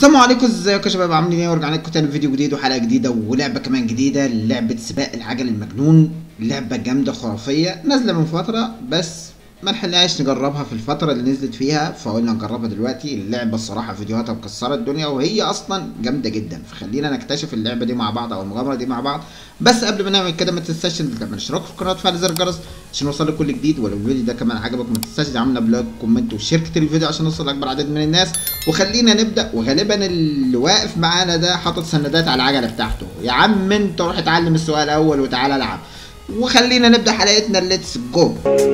السلام عليكم ازيكم يا شباب عاملين ايه ورجعنا لكم تاني فيديو جديد وحلقه جديده ولعبه كمان جديده لعبه سباق العجل المجنون لعبه جامده خرافيه نازله من فتره بس ما لحقناش نجربها في الفتره اللي نزلت فيها فقلنا نجربها دلوقتي اللعبه الصراحه فيديوهاتها مكسره الدنيا وهي اصلا جامده جدا فخلينا نكتشف اللعبه دي مع بعض او المغامره دي مع بعض بس قبل ما نعمل كده ما تنساش تعمل اشتراك في القناه وتفعل زر الجرس عشان يوصلك كل جديد ولو الفيديو ده كمان عجبك ما تنساش تعملنا بلايك وكومنت وشاركة الفيديو عشان نوصل لاكبر عدد من الناس وخلينا نبدا وغالبا اللي واقف معانا ده حاطط سندات على العجله بتاعته يا عم انت روح اتعلم السؤال الاول وتعالى العب وخلينا نبدا حلقتنا ليتس جو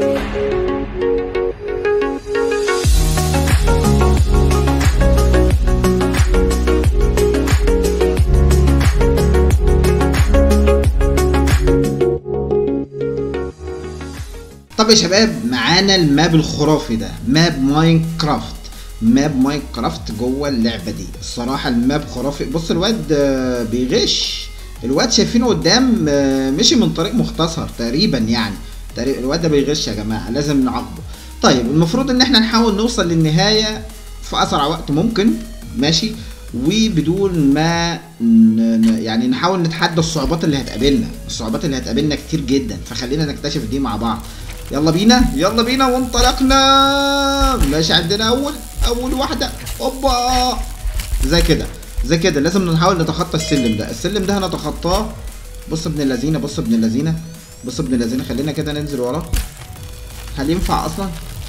طب يا شباب معانا الماب الخرافي ده ماب ماينكرافت ماب ماينكرافت جوه اللعبه دي الصراحه الماب خرافي بص الواد آه، بيغش الواد شايفينه قدام آه، مشي من طريق مختصر تقريبا يعني تقريبا الواد ده بيغش يا جماعه لازم نعاقبه طيب المفروض ان احنا نحاول نوصل للنهايه في اسرع وقت ممكن ماشي وبدون ما ن- ن- يعني نحاول نتحدى الصعوبات اللي هتقابلنا الصعوبات اللي هتقابلنا كتير جدا فخلينا نكتشف دي مع بعض يلا بينا يلا بينا وانطلقنا ماشي عندنا اول اول واحده اوبا زي كده زي كده لازم نحاول نتخطى السلم ده السلم ده هنتخطاه بص ابن اللذينه بص ابن اللذينه بص ابن اللذينه خلينا كده ننزل وراه هل ينفع اصلا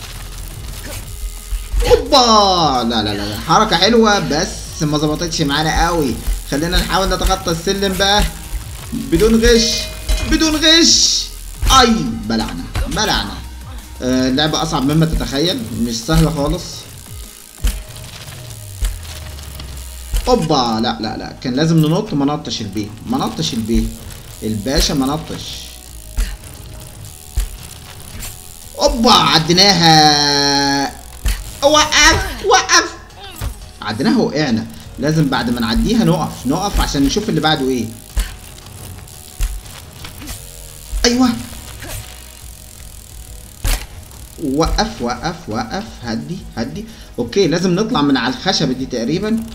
اوبا لا لا لا حركه حلوه بس ما ظبطتش معانا قوي خلينا نحاول نتخطى السلم بقى بدون غش بدون غش اي بلعنا بلعنا آه، اللعبة أصعب مما تتخيل مش سهلة خالص اوبا لا لا لا كان لازم ننط ما نطش البيه ما نطش البيه الباشا ما نطش اوبا عديناها وقف وقف عديناها وقعنا لازم بعد ما نعديها نقف نقف عشان نشوف اللي بعده ايه ايوه وقف وقف وقف هدي هدي اوكي لازم نطلع من على الخشبة دي تقريبا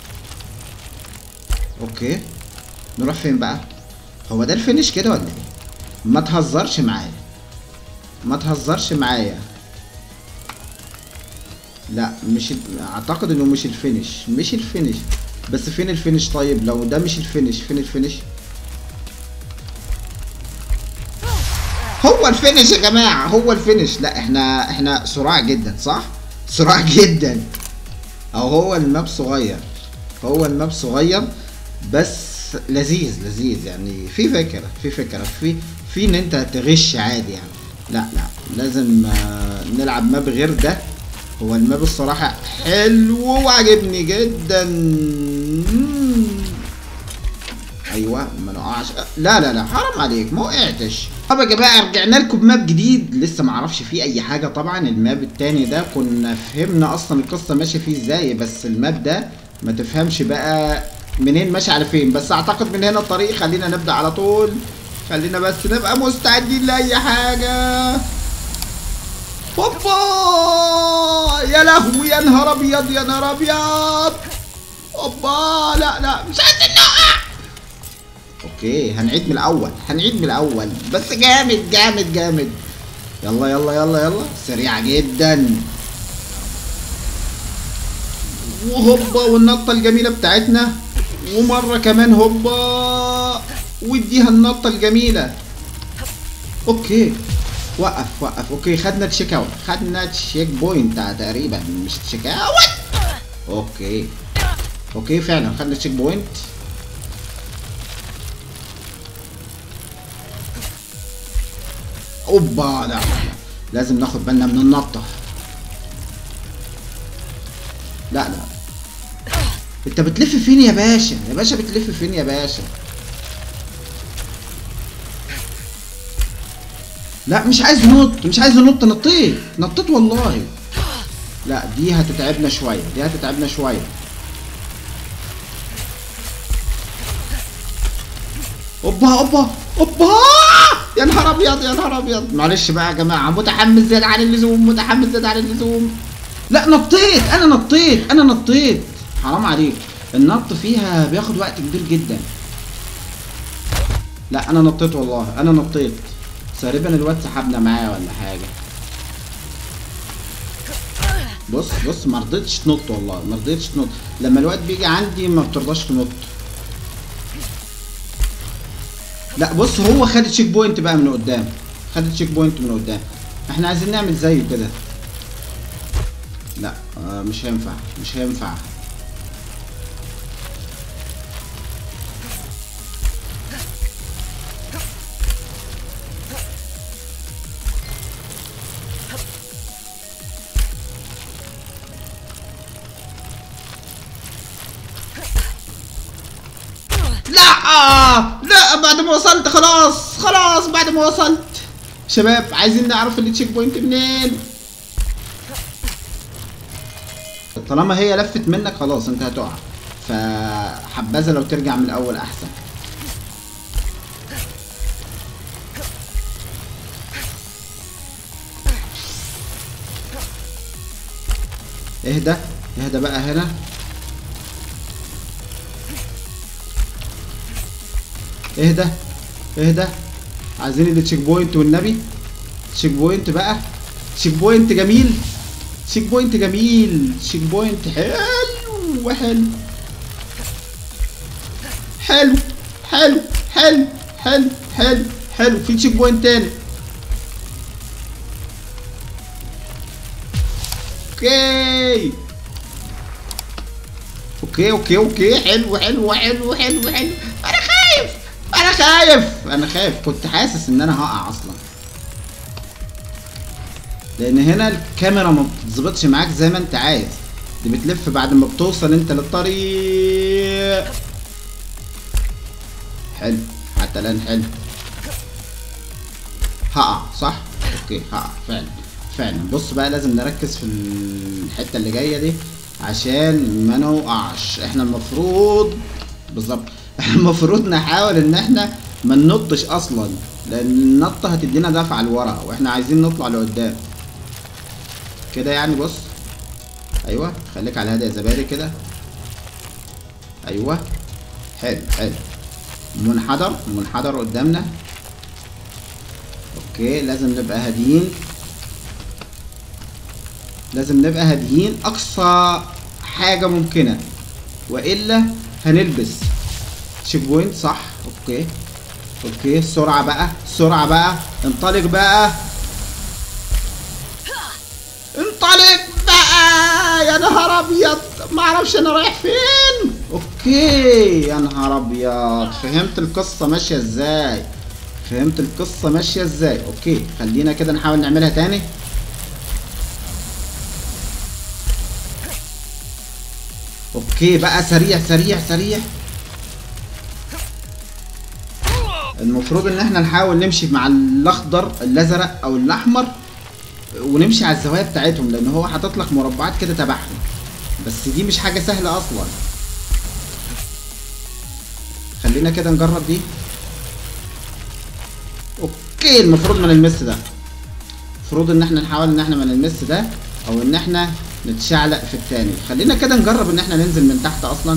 اوكي نروح فين بقى هو ده الفينش كده ولا ايه ما تهزرش معايا ما تهزرش معايا لا مش ال- اعتقد انه مش الفينش مش الفينش بس فين الفينش طيب لو ده مش الفينش فين الفينش هو الفينش يا جماعه هو الفينش لا احنا احنا سرعة جدا صح سرعة جدا او هو الماب صغير هو الماب صغير بس لذيذ لذيذ يعني في فكرة في فكرة في في ان انت تغش عادي يعني لا لا لازم آه، نلعب ماب غير ده هو الماب الصراحة حلو وعجبني جدا مم. ايوه ما نقعش لا لا لا حرام عليك ما وقعتش طب يا جماعه رجعنا لكم بماب جديد لسه ما اعرفش فيه اي حاجه طبعا الماب التاني ده كنا فهمنا اصلا القصه ماشيه فيه ازاي بس الماب ده ما تفهمش بقى منين ماشي على فين بس اعتقد من هنا الطريق خلينا نبدا على طول خلينا بس نبقى مستعدين لاي حاجه هوبا يا لهوي يا نهار ابيض يا نهار ابيض هوبا لا لا مش عايزين نقع اوكي هنعيد من الاول هنعيد من الاول بس جامد جامد جامد يلا يلا يلا يلا سريعة جدا وهوبا والنطة الجميلة بتاعتنا ومرة كمان هوبا واديها النطة الجميلة اوكي وقف وقف اوكي خدنا تشيك اوت خدنا تشيك بوينت تقريبا مش تشيك اوت اوكي اوكي فعلا خدنا تشيك بوينت اوبا لا لا لا لازم ناخد بالنا من النطة لا لا انت بتلف فين يا باشا يا باشا بتلف فين يا باشا لا مش عايز نط مش عايز نط نطيت نطيت والله لا دي هتتعبنا شوية دي هتتعبنا شوية اوبا اوبا اوبا يا نهار ابيض يا نهار ابيض معلش بقى يا جماعه متحمس زياده عن اللزوم متحمس زياده عن اللزوم لا نطيت انا نطيت انا نطيت حرام عليك النط فيها بياخد وقت كبير جدا لا انا نطيت والله انا نطيت تقريبا الواد سحبنا معاه ولا حاجه بص بص ما رضيتش تنط والله ما رضيتش تنط لما الواد بيجي عندي ما بترضاش تنط لا بص هو خد تشيك بوينت بقى من قدام خد تشيك بوينت من قدام احنا عايزين نعمل زيه كده لا آه مش هينفع مش هينفع لا لا بعد ما وصلت خلاص خلاص بعد ما وصلت شباب عايزين نعرف التشيك بوينت منين طالما هي لفت منك خلاص انت هتقع فحبذا لو ترجع من الاول احسن اهدى اهدى بقى هنا اهدى اهدى عايزين التشيك بوينت والنبي تشيك بوينت بقى تشيك بوينت جميل تشيك بوينت جميل تشيك بوينت حلو وحلو حلو حلو حلو حلو حلو حلو في تشيك بوينت تاني اوكي اوكي اوكي اوكي حلو حلو حلو حلو حلو انا خايف انا خايف انا خايف كنت حاسس ان انا هقع اصلا لان هنا الكاميرا ما بتظبطش معاك زي ما انت عايز دي بتلف بعد ما بتوصل انت للطريق حلو حتى الان حلو هقع صح اوكي هقع فعلا فعلا بص بقى لازم نركز في الحته اللي جايه دي عشان ما نوقعش احنا المفروض بالظبط احنا المفروض نحاول ان احنا ما ننطش اصلا لان النطه هتدينا دفعه لورا واحنا عايزين نطلع لقدام كده يعني بص ايوه خليك على الهادي يا زبادي كده ايوه حلو حلو منحدر منحدر قدامنا اوكي لازم نبقى هاديين لازم نبقى هاديين اقصى حاجه ممكنه والا هنلبس تشيك بوينت صح اوكي اوكي السرعه بقى السرعه بقى انطلق بقى انطلق بقى يا نهار ابيض ما اعرفش انا رايح فين اوكي يا نهار ابيض فهمت القصه ماشيه ازاي فهمت القصه ماشيه ازاي اوكي خلينا كده نحاول نعملها تاني اوكي بقى سريع سريع سريع المفروض ان احنا نحاول نمشي مع الاخضر الازرق او الاحمر ونمشي على الزوايا بتاعتهم لان هو حاطط لك مربعات كده تبعهم بس دي مش حاجه سهله اصلا خلينا كده نجرب دي اوكي المفروض ما نلمس ده المفروض ان احنا نحاول ان احنا ما نلمس ده او ان احنا نتشعلق في التاني خلينا كده نجرب ان احنا ننزل من تحت اصلا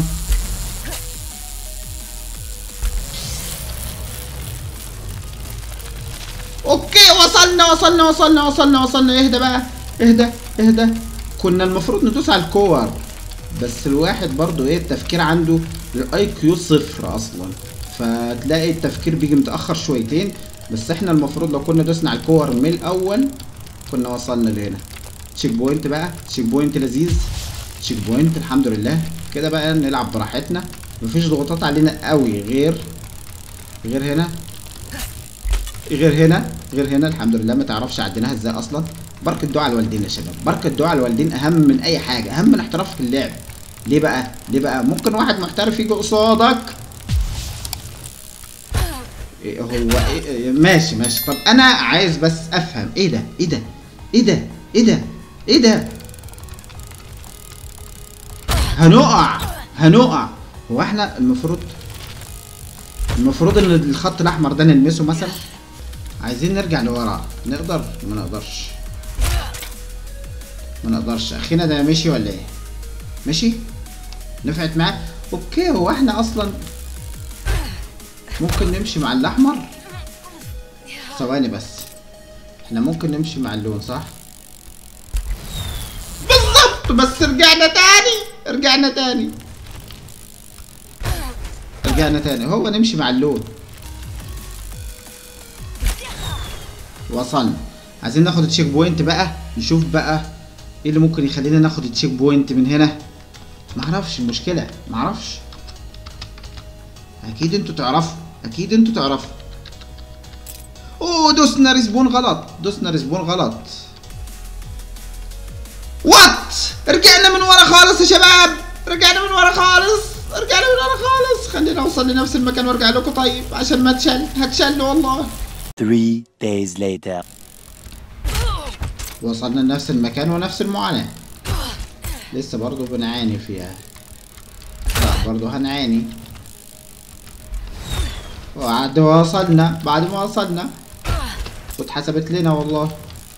اوكي وصلنا وصلنا وصلنا وصلنا وصلنا اهدى بقى اهدى اهدى كنا المفروض ندوس على الكور بس الواحد برضو ايه التفكير عنده الاي كيو صفر اصلا فتلاقي التفكير بيجي متاخر شويتين بس احنا المفروض لو كنا دوسنا على الكور من الاول كنا وصلنا لهنا تشيك بوينت بقى تشيك بوينت لذيذ تشيك بوينت الحمد لله كده بقى نلعب براحتنا مفيش ضغوطات علينا قوي غير غير هنا غير هنا غير هنا الحمد لله ما تعرفش عديناها ازاي اصلا بركة دعاء الوالدين يا شباب بركة دعاء الوالدين اهم من اي حاجة اهم من احتراف في اللعب ليه بقى ليه بقى ممكن واحد محترف يجي قصادك إيه هو إيه إيه ماشي ماشي طب انا عايز بس افهم ايه ده ايه ده ايه ده ايه ده ايه ده هنقع هنقع هو احنا المفروض المفروض ان الخط الاحمر ده نلمسه مثلا عايزين نرجع لورا نقدر ما نقدرش ما نقدرش اخينا ده مشي ولا ايه مشي نفعت معاه اوكي هو احنا اصلا ممكن نمشي مع الاحمر ثواني بس احنا ممكن نمشي مع اللون صح بالظبط بس رجعنا تاني رجعنا تاني رجعنا تاني هو نمشي مع اللون وصلنا عايزين ناخد التشيك بوينت بقى نشوف بقى ايه اللي ممكن يخلينا ناخد التشيك بوينت من هنا معرفش المشكلة معرفش اكيد انتوا تعرفوا اكيد انتوا تعرفوا اوه دوسنا ريسبون غلط دوسنا ريسبون غلط وات رجعنا من ورا خالص يا شباب رجعنا من ورا خالص رجعنا من ورا خالص خلينا اوصل لنفس المكان وارجع لكم طيب عشان ما اتشل هتشل والله Three days later. وصلنا لنفس المكان ونفس المعاناة لسه برضو بنعاني فيها لا برضو هنعاني وبعد ما وصلنا بعد ما وصلنا واتحسبت لنا والله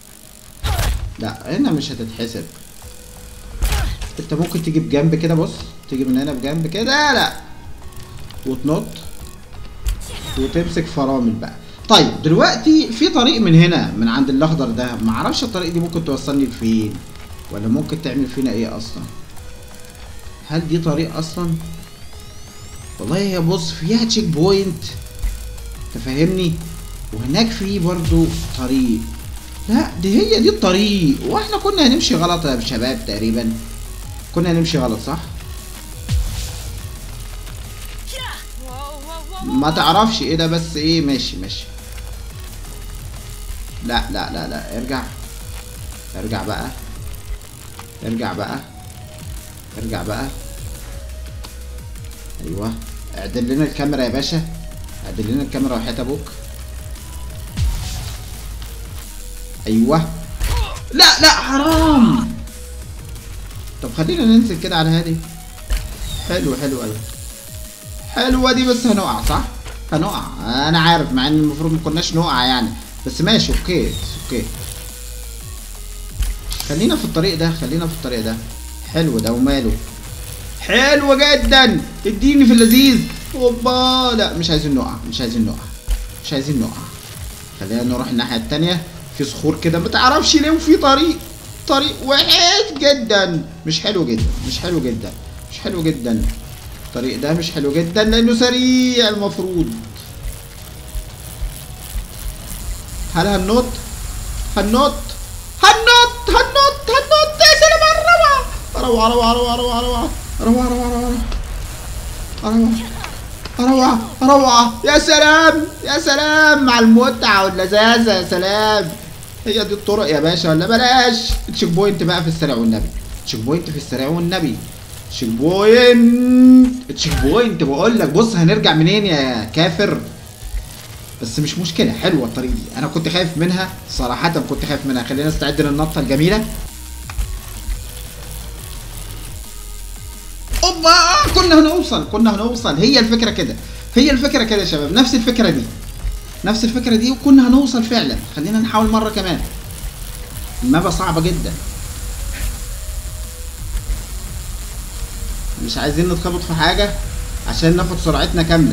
لا هنا مش هتتحسب انت ممكن تيجي بجنب كده بص تيجي من هنا بجنب كده لا وتنط وتمسك فرامل بقى طيب دلوقتي في طريق من هنا من عند الاخضر ده معرفش الطريق دي ممكن توصلني لفين ولا ممكن تعمل فينا ايه اصلا هل دي طريق اصلا والله هي بص فيها تشيك بوينت تفهمني وهناك في برضو طريق لا دي هي دي الطريق واحنا كنا هنمشي غلط يا شباب تقريبا كنا هنمشي غلط صح ما تعرفش ايه ده بس ايه ماشي ماشي لا لا لا لا ارجع ارجع بقى ارجع بقى ارجع بقى ايوه اعدل لنا الكاميرا يا باشا اعدل لنا الكاميرا وحياة ابوك ايوه لا لا حرام طب خلينا ننزل كده على هادي حلو حلو قوي حلوه دي بس هنقع صح هنقع انا عارف مع ان المفروض ما كناش نقع يعني بس ماشي اوكي اوكي خلينا في الطريق ده خلينا في الطريق ده حلو ده وماله حلو جدا اديني في اللذيذ اوبا لا مش عايزين نقع مش عايزين نقع مش عايزين نقع خلينا نروح الناحيه التانية في صخور كده ما تعرفش ليه وفي طريق طريق وحش جدا مش حلو جدا مش حلو جدا مش حلو جدا الطريق ده مش حلو جدا لانه سريع المفروض هل هننط هننط هننط هننط هننط يا سلام على الروعة روعة روعة روعة روعة روعة روعة روعة روعة روعة روعة روعة يا سلام يا سلام مع المتعة واللذاذة يا سلام هي دي الطرق يا باشا ولا بلاش تشيك بوينت بقى في السريع والنبي تشيك بوينت في السريع والنبي تشيك بوينت تشيك بوينت بقول لك بص هنرجع منين يا كافر بس مش مشكله حلوه الطريق دي انا كنت خايف منها صراحه كنت خايف منها خلينا نستعد للنطه الجميله اوبا كنا هنوصل كنا هنوصل هي الفكره كده هي الفكره كده يا شباب نفس الفكره دي نفس الفكره دي وكنا هنوصل فعلا خلينا نحاول مره كمان المابا صعبه جدا مش عايزين نتخبط في حاجه عشان ناخد سرعتنا كامله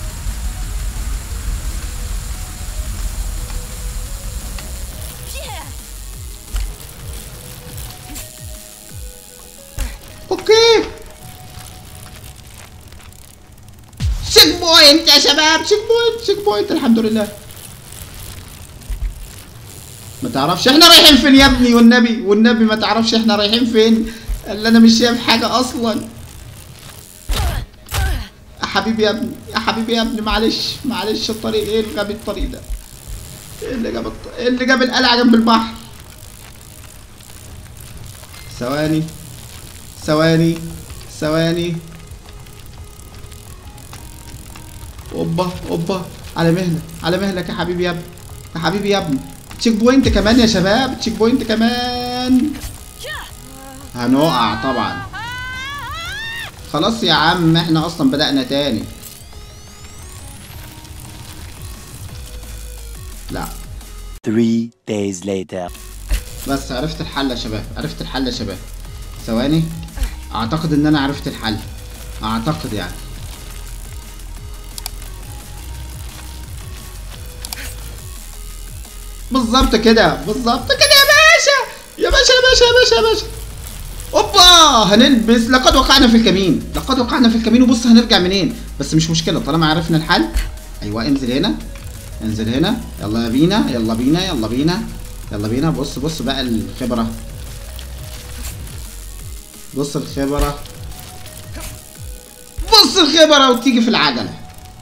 اوكي تشيك بوينت يا شباب تشيك بوينت تشيك بوينت الحمد لله ما تعرفش احنا رايحين فين يا ابني والنبي والنبي ما تعرفش احنا رايحين فين اللي انا مش شايف حاجه اصلا يا حبيبي يا ابني يا حبيبي يا ابني معلش معلش الطريق ايه اللي جاب الطريق ده ايه اللي جاب الط... ايه اللي جاب القلعه جنب البحر ثواني ثواني ثواني اوبا اوبا على مهلك على مهلك يا حبيبي يا ابني يا حبيبي يا ابني تشيك بوينت كمان يا شباب تشيك بوينت كمان هنقع طبعا خلاص يا عم احنا اصلا بدأنا تاني لا Three days later. بس عرفت الحل يا شباب عرفت الحل يا شباب ثواني اعتقد ان انا عرفت الحل اعتقد يعني بالظبط كده بالظبط كده يا باشا يا باشا يا باشا يا باشا يا باشا اوبا هنلبس لقد وقعنا في الكمين لقد وقعنا في الكمين وبص هنرجع منين بس مش مشكله طالما عرفنا الحل ايوه انزل هنا انزل هنا يلا بينا يلا بينا يلا بينا يلا بينا بص بص بقى الخبره بص الخبره بص الخبره وتيجي في العجله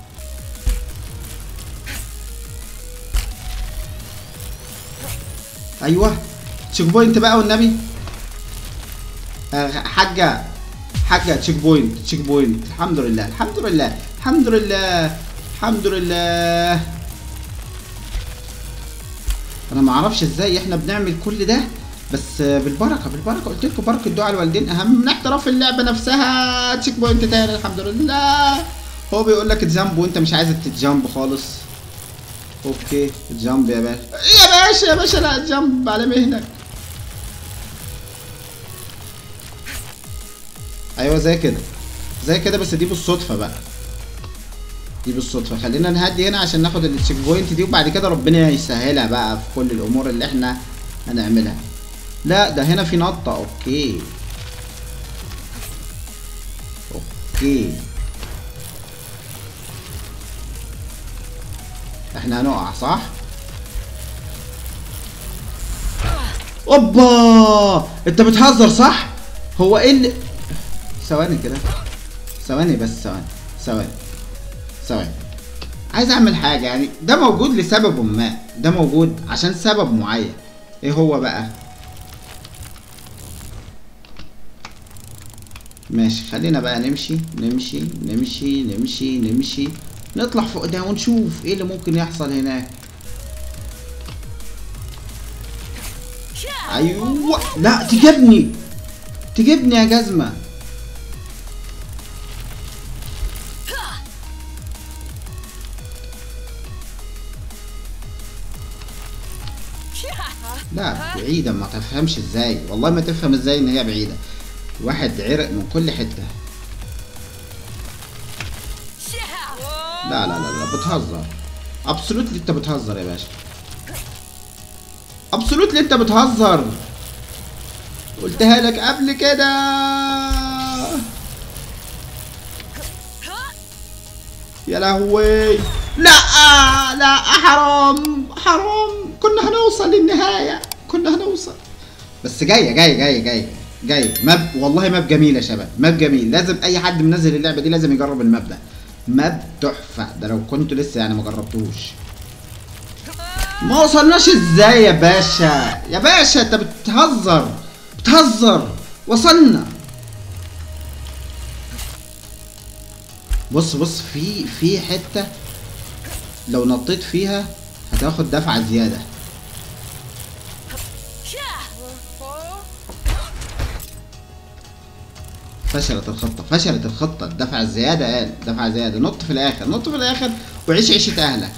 ايوه تشيك بوينت بقى والنبي آه، حاجه حاجه تشيك بوينت تشيك بوينت الحمد لله الحمد لله الحمد لله الحمد لله انا ما اعرفش ازاي احنا بنعمل كل ده بس آه، بالبركه بالبركه قلت لكم بركه دعاء الوالدين اهم من احتراف اللعبه نفسها تشيك بوينت تاني الحمد لله هو بيقول لك تجامب وانت مش عايز تتجامب خالص اوكي جامب يا باشا يا باشا يا باشا لا جامب على مهلك ايوه زي كده زي كده بس دي بالصدفه بقى دي بالصدفه خلينا نهدي هنا عشان ناخد التشيك بوينت دي وبعد كده ربنا يسهلها بقى في كل الامور اللي احنا هنعملها لا ده هنا في نطه اوكي اوكي احنا هنقع صح اوبا انت بتهزر صح هو ايه اللي ثواني كده ثواني بس ثواني ثواني ثواني عايز اعمل حاجه يعني ده موجود لسبب ما ده موجود عشان سبب معين ايه هو بقى ماشي خلينا بقى نمشي نمشي نمشي نمشي نمشي نطلع فوق ده ونشوف ايه اللي ممكن يحصل هناك ايوه لا تجيبني تجيبني يا جزمه لا بعيدة ما تفهمش ازاي والله ما تفهم ازاي ان هي بعيدة واحد عرق من كل حتة لا لا لا لا بتهزر ابسولوتلي انت بتهزر يا باشا ابسولوتلي انت بتهزر قلتها لك قبل كده يا لهوي لا لا حرام حرام كنا هنوصل للنهاية كنا هنوصل بس جاية جاية جاية جاية جاية ماب والله ماب جميل يا شباب ماب جميل لازم اي حد منزل اللعبة دي لازم يجرب الماب ده ماب تحفة ده لو كنت لسه يعني ما جربتوش ما وصلناش ازاي يا باشا يا باشا انت بتهزر بتهزر وصلنا بص بص في في حتة لو نطيت فيها هتاخد دفعة زيادة فشلت الخطة فشلت الخطة الدفعة الزيادة قال دفعة زيادة نط في الآخر نط في الآخر وعيش عيشة أهلك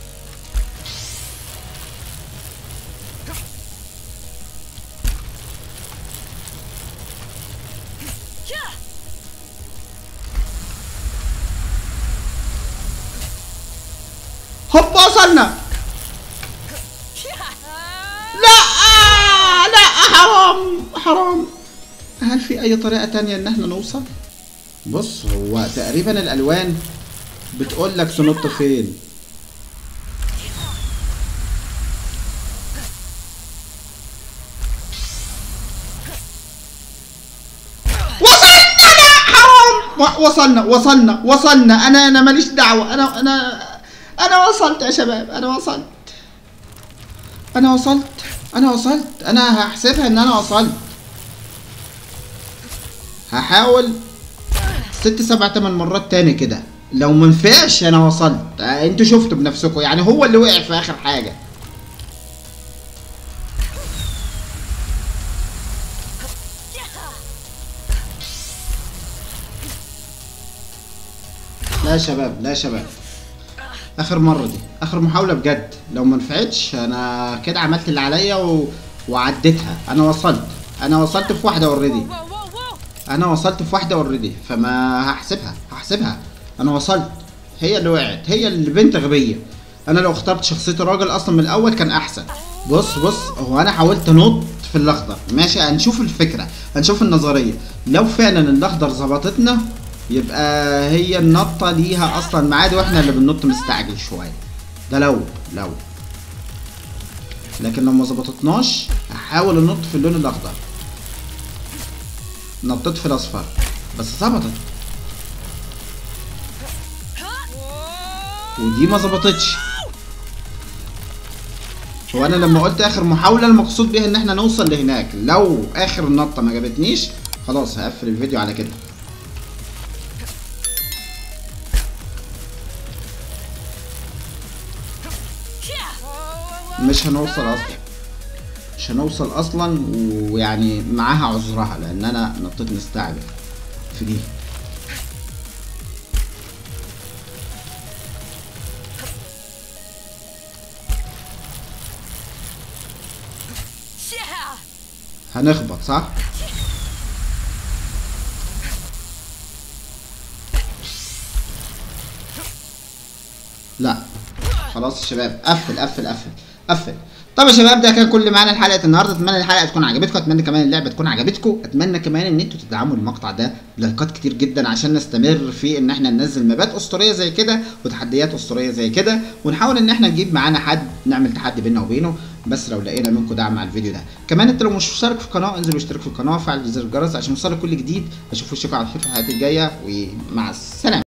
هوب وصلنا لا لا حرام حرام هل في اي طريقة تانية ان احنا نوصل بص هو تقريبا الالوان بتقول لك تنط فين وصلنا لا حرام و- وصلنا وصلنا وصلنا انا انا ماليش دعوة انا انا انا وصلت يا شباب انا وصلت انا وصلت انا وصلت انا هحسبها ان انا وصلت هحاول ست سبع تمن مرات تاني كده لو منفعش انا وصلت آه، انتوا شفتوا بنفسكم يعني هو اللي وقع في اخر حاجه لا يا شباب لا يا شباب اخر مره دي اخر محاوله بجد لو ما نفعتش انا كده عملت اللي عليا و... وعديتها انا وصلت انا وصلت في واحده اوريدي انا وصلت في واحده اوريدي فما هحسبها هحسبها انا وصلت هي اللي وقعت هي اللي بنت غبيه انا لو اخترت شخصيه الراجل اصلا من الاول كان احسن بص بص هو انا حاولت انط في الاخضر ماشي هنشوف الفكره هنشوف النظريه لو فعلا الاخضر ظبطتنا يبقى هي النطه ليها اصلا معاد واحنا اللي بننط مستعجل شويه ده لو لو لكن لو ما ظبطتناش هحاول انط في اللون الاخضر نطيت في الاصفر بس ظبطت ودي ما ظبطتش هو انا لما قلت اخر محاوله المقصود بيها ان احنا نوصل لهناك لو اخر النطه ما جابتنيش خلاص هقفل الفيديو على كده مش هنوصل اصلا مش هنوصل اصلا ويعني معاها عذرها لان انا نطيت مستعجل في دي هنخبط صح لا خلاص يا شباب قفل قفل قفل قفل طب يا شباب ده كان كل معانا حلقه النهارده اتمنى الحلقه تكون عجبتكم اتمنى كمان اللعبه تكون عجبتكم اتمنى كمان ان انتوا تدعموا المقطع ده بلايكات كتير جدا عشان نستمر في ان احنا ننزل مابات اسطوريه زي كده وتحديات اسطوريه زي كده ونحاول ان احنا نجيب معانا حد نعمل تحدي بيننا وبينه بس لو لقينا منكم دعم على الفيديو ده كمان انت لو مش مشترك في القناه انزل واشترك في القناه وفعل زر الجرس عشان يوصلك كل جديد اشوف وشكم على خير في الحلقات الجايه ومع السلامه